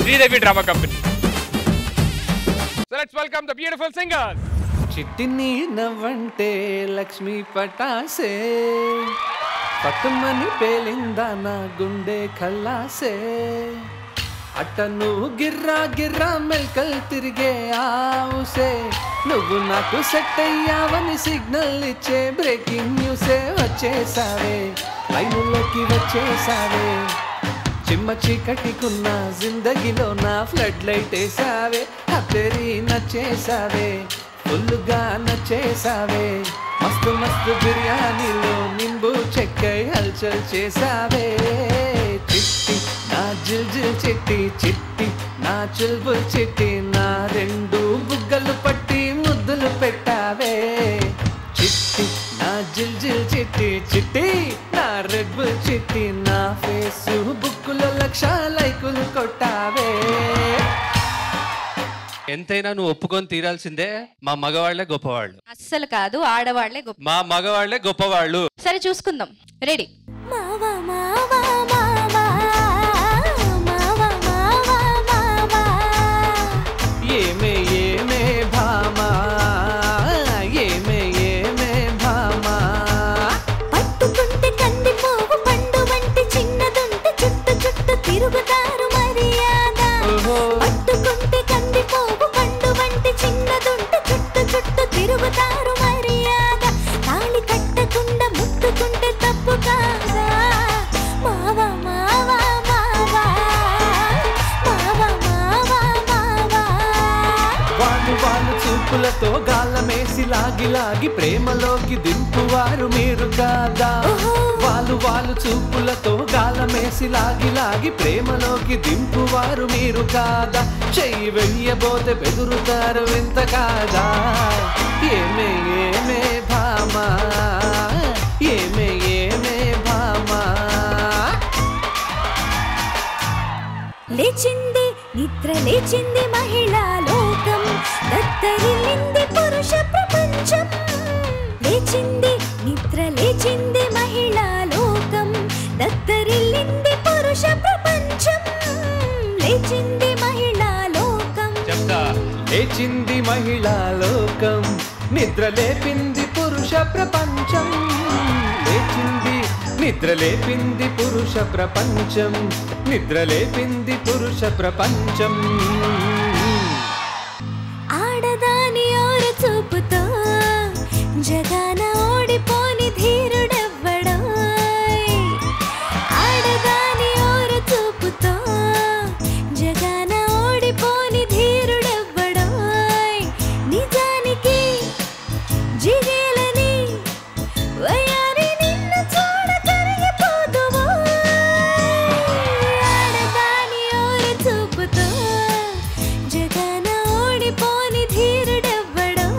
Sridevi drama company so let's welcome the beautiful singers చిట్టిని నవ్వంటే లక్ష్మీ పటాసే పట్టుమని పేలిందా నా గుండె కల్లాసే అట్ట నువ్వు గిర్రా గిర్రా మెల్కల్ తిరిగే ఆవుసే నువ్వు నాకు సెట్ అయ్యావని సిగ్నల్ ఇచ్చే బ్రేకింగ్ న్యూసే వచ్చేసావే లైనులోకి వచ్చేసావే చిమ్మ చీకటికున్న జిందగీలో నా ఫ్లడ్ లైట్ వేసావే హత్తెరి నచ్చేసావే ఫుల్లుగా నచ్చేసావే మస్తు మస్తు బిర్యానీలో నింబు చెక్కై హల్చల్ చేసావే చిట్టి నా జిల్ జిల్ చిట్టి చిట్టి నా చిల్బుల్ చిట్టి నా రెండు బుగ్గలు పట్టి ముద్దులు పెట్టావే చిట్టి నా జిల్ జిల్ చిట్టి చిట్టి నా రెడ్ బుల్ చిట్టి నా ఫేస్ బుక్కులో లక్ష లైకులు కొట్టావే ఎంతైనా నువ్వు ఒప్పుకొని తీరాల్సిందే మా మగవాళ్లే గొప్పవాళ్ళు అస్సలు కాదు ఆడవాళ్లే గొప్ప మా మగవాళ్లే గొప్పవాళ్ళు సరే చూసుకుందాం రెడీ మావా మావా మావా మావా మావా మావా ఏమే ఏమే భామా ఏమే ఏమే భామా పట్టుకుంటే కంది పోవు పండు వంటి చిన్నదుంటే చుట్టు చుట్టు తిరుగుతారు మర్యాద ఓహో. పట్టుకుంటే కంది పోవు పండు వంటి చిన్నదుంటే చుట్టు చుట్టు తిరుగుతారు మర్యాద తాళి కట్టకుండా ముట్టుకుంటే తప్పు కాదా మావా మావా మావా మావా మావా మావా వాళ్ళు వాళ్ళు చూపులతో గాలమేసి లాగి లాగి ప్రేమలోకి దింపువారు మీరు కాదా వాళ్ళు వాళ్ళు చూపులతో గాలమేసి లాగి లాగి ప్రేమలోకి దింపువారు మీరు కాదా చెయ్యి వెయ్యబోతే బెదురుతారు వింత కాదా ఏమే ఏమే భామా ఏమే ఏమే భామా లేచింది నిద్ర లేచింది మహిళా లోకం దత్తరిల్లింది పురుష ప్రపంచం లేచింది నిద్ర లేచింది మహిళా లోకం దత్తరిల్లింది పురుష ప్రపంచం లేచింది మహిళా లోకం చెప్తా లేచింది మహిళా లోకం నిద్ర లేపింది పురుష ప్రపంచం లేచింది నిద్ర లేపింది పురుష ప్రపంచం నిద్ర లేపింది పురుష ప్రపంచం ఆడదాని ఓర చూపుతో జగాన ఓడిపోని ధీరుడెవ్వడో ఆడదాని ఓర చూపుతో జగాన ఓడిపోని ధీరుడెవ్వడో నిజానికి జిగేలని వయారి నిన్ను చూడ కరిగిపోదువో ఆడదాని ఓర చూపుతో జగన ఓడిపోని ధీరుడెవ్వడో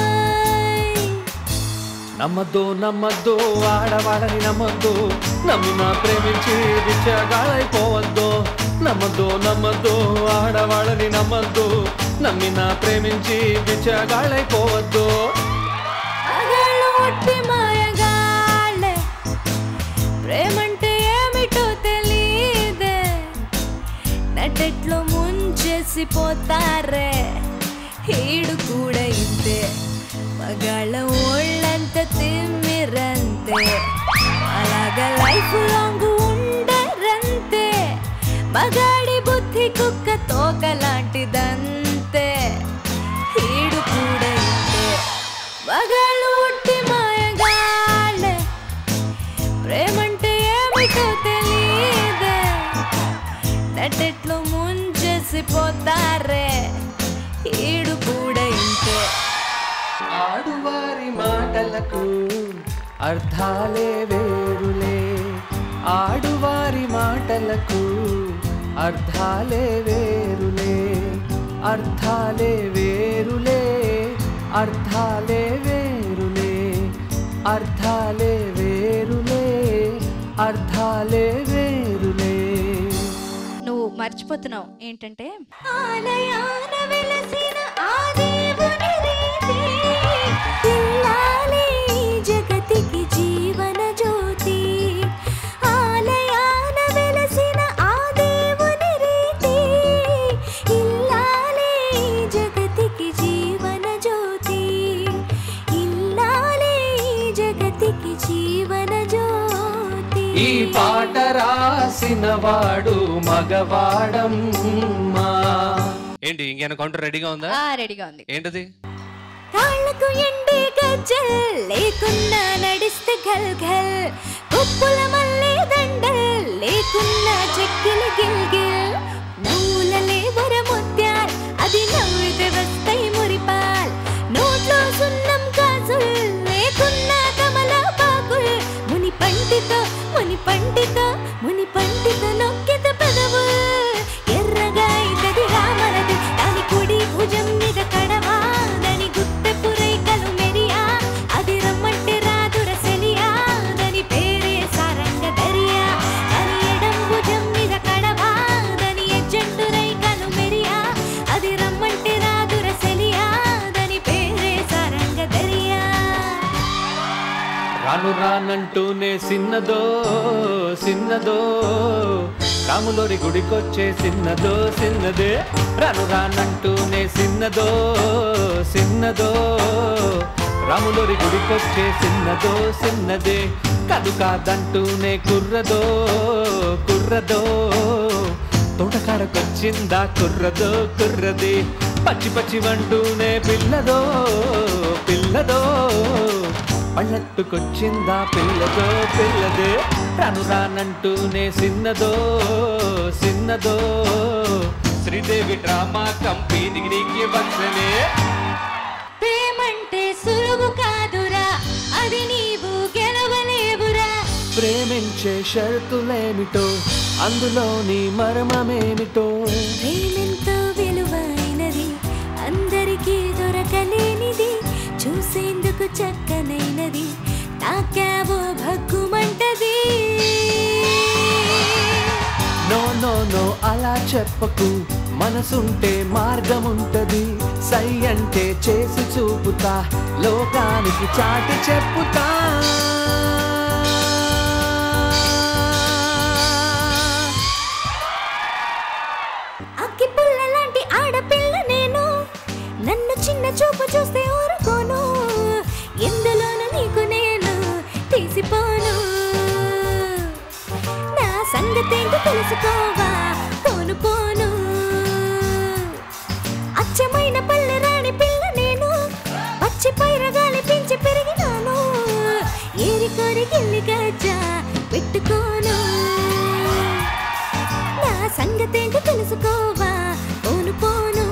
నమ్మద్దు నమ్మద్దు ఆడవాళ్ళని నమ్మద్దు నమ్మిన ప్రేమించి విచ్చగాళ్ళైపోవద్దు నమ్మద్దు నమ్మద్దు ఆడవాళ్ళని నమ్మద్దు నమ్మిన ప్రేమించి విచ్చగాళ్ళైపోవద్దు మగాళ్ళు ఒట్టి మాయగాళ్ళే ప్రేమంటే ఏమిటో తెలీదే నటెట్లో ముంచేసి పోతారే ఈడు కూడా ఇంతే మగాళ్ళ ఒళ్ళంత తిమ్మిరంతే అలాగా లైఫ్ లాంగ్ ఉండరంతే మగాడి బుద్ధి కుక్క తోకలాంటిదంతే ఈడు కూడా ఇంతే మగాళ్ళు ఒట్టి మాయగాళ్ళే ప్రేమంటే ఏమిటో తెలియదే నటెట్లో ముంచేసి పోతారే ఈడు కూడా ఇంతే ఆడువారి మాటలకు అర్థాలే వేరులే ఆడువారి మాటలకు అర్థాలే వేరులే అర్థాలే వేరులే అర్థాలే వేరులే అర్థాలే వేరులే అర్థాలే వేరులే నువ్వు మర్చిపోతున్నావు ఏంటంటే ఆలయాన వెలసిన ఆ దేవుని రీతి ఇల్లాలే ఈ జగతికి జీవన జ్యోతి ఆలయాన వెలసిన ఆ దేవుని రీతి పాట రాసిన వాడు మగవాడమ్మా ఏంటి ఇంకేమైనా కౌంటర్ రెడీగా ఉందా ఆ రెడీగా ఉంది ఏంటది కాళ్ళకు ఎండే గజ్జల్ లేకున్నా నడిస్తే గల్ గల్ కుప్పుల మల్లె దండల్ లేకున్నా చెక్కిలి గిల్ గిల్ నవ్వుల లేవర ముత్యాల్ అది నవ్వితే వస్తాయి మురిపాల్ నోట్లో సున్నం కాసుల్ లేకున్నా కమల పాకుల్ ముని పండిత ముని పండిత ముని పండిత నొక్కిత పెదవు ఎర్రగా ఇతది రామరది దాని కుడి భుజం మీద కడవా దాని గుత్తె పురైకలు మెరియా అది రమ్మంటే రాదుర సెలియా దాని పేరే సారంగ దరియా దాని ఎడం భుజం మీద కడవా దాని ఎజ్జంటు రైకలు మెరియా అది రమ్మంటే రాదుర సెలియా దాని పేరే సారంగ దరియా రాను రానంటూనే సిన్నదో సిన్నదో రాములోరి గుడికొచ్చే సిన్నదో సిన్నదే రాను రానంటూనే సిన్నదో సిన్నదో రాములోరి గుడికొచ్చే సిన్నదో సిన్నదే కదు కాదంటూనే కుర్రదో కుర్రదో తోటకాడకొచ్చిందా కుర్రదో కుర్రది పచ్చి పచ్చి వంటూనే పిల్లదో పిల్లదో పళ్ళట్టుకొచ్చిందా పిల్లదో పిల్లదే రాను రానంటూనే సిన్నదో సిన్నదో శ్రీదేవి డ్రామా కంపెనీకి వచ్చనే ప్రేమంటే సులువు కాదురా అది నీవు గెలవలేవురా ప్రేమించే షరతులేమిటో అందులోని మర్మమేమిటో ప్రేమెంతో విలువైనది అందరికీ దొరకలేనిది చూసేందుకు చక్కనైనది తాకావో భగ్గుమంటది నో నో నో అలా చెప్పకు మనసుంటే మార్గముంటది సై అంటే చేసి చూపుతా లోకానికి చాటి చెప్పుతా అక్కి పుల్ల లాంటి ఆడపిల్ల నేను నన్ను చిన్న చూపు చూస్తే ఊరుకోను ఎందులోనూ నీకు నేను తీసిపోను నా సంగతేంటో తెలుసుకోవా పోను పోను అచ్చమైన పల్లె రాణి పిల్ల నేను పచ్చి పైరగాలి పెంచి పెరిగినాను ఏరి కోరి గిల్లి గజ్జా పెట్టుకోను నా సంగతేంటో తెలుసుకోవా పోను పోను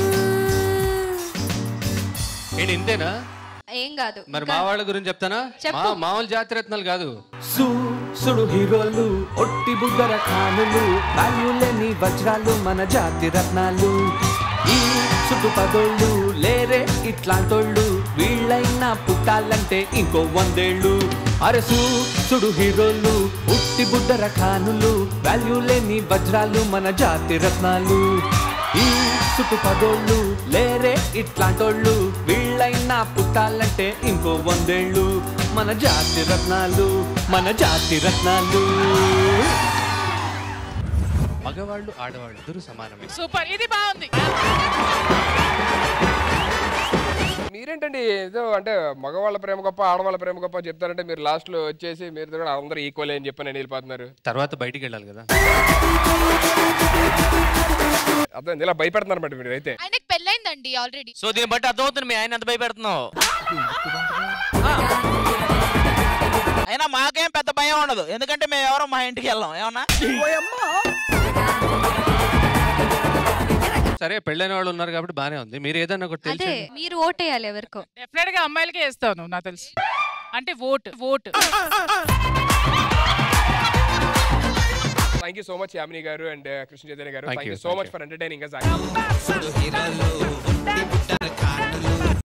ఏంటి ఇంతేనా ఏం కాదు మరి ఇంకా మా వాళ్ళ గురించి చెప్తానా చెప్పు. మా మామూలు జాతిరత్నాలు కాదు సు సుడు హీరోలు ఒట్టి బుగ్గర ఖానులు వాల్యూలేని వజ్రాలు మన జాతి రత్నాలు ఈ చుట్టు పదోళ్ళు లేరే ఇట్లాంటోళ్ళు వీళ్ళైనా పుట్టాలంటే ఇంకో వందేళ్ళు అరసు సుడు హీరోలు ఉట్టి బుడ్డర ఖానులు వాల్యూలేని వజ్రాలు మన జాతి రత్నాలు ఈ చుట్టు పదోళ్ళు లేరే ఇట్లాంటోళ్ళు వీళ్ళైనా పుట్టాలంటే ఇంకో వందేళ్ళు మన జాతి రత్నాలు మన జాతి రత్నాలు మగవాళ్ళు ఆడవాళ్ళు ఇద్దరు సమానమే సూపర్ ఇది బాగుంది మీరేంటండి ఏదో అంటే మగవాళ్ళ ప్రేమ గొప్ప ఆడవాళ్ళ ప్రేమ గొప్ప చెప్తారంటే మీరు లాస్ట్ లో వచ్చేసి మీరు కూడా అందరూ ఈక్వల్ అని చెప్పి నేను వెళ్ళిపోతున్నారు తర్వాత బయటికి వెళ్ళాలి కదా అర్థం ఇలా భయపెడుతున్నారు మేడం మీరు అయితే ఆయనకు పెళ్ళైందండి ఆల్రెడీ సో దీన్ని బట్టి అర్థమవుతుంది మీ ఆయన ఎంత భయపెడుతున్నావు అయినా మాకేం పెద్ద భయం ఉండదు ఎందుకంటే మేము ఎవరో మా ఇంటికి వెళ్ళాం ఏమన్నా సరే పెళ్ళైన వాళ్ళు ఉన్నారు కాబట్టి బానే ఉంది మీరు ఏదన్నా ఒకటి అదే తెలిసి మీరు ఓటేయాలి ఎవరికో డెఫినెట్ గా అమ్మాయిలకే వేస్తాను నాకు తెలుసు అంటే vote vote thank you so much Yamini garu and Krishna Chaitanya garu Thank thank you you, so thank much you. For entertaining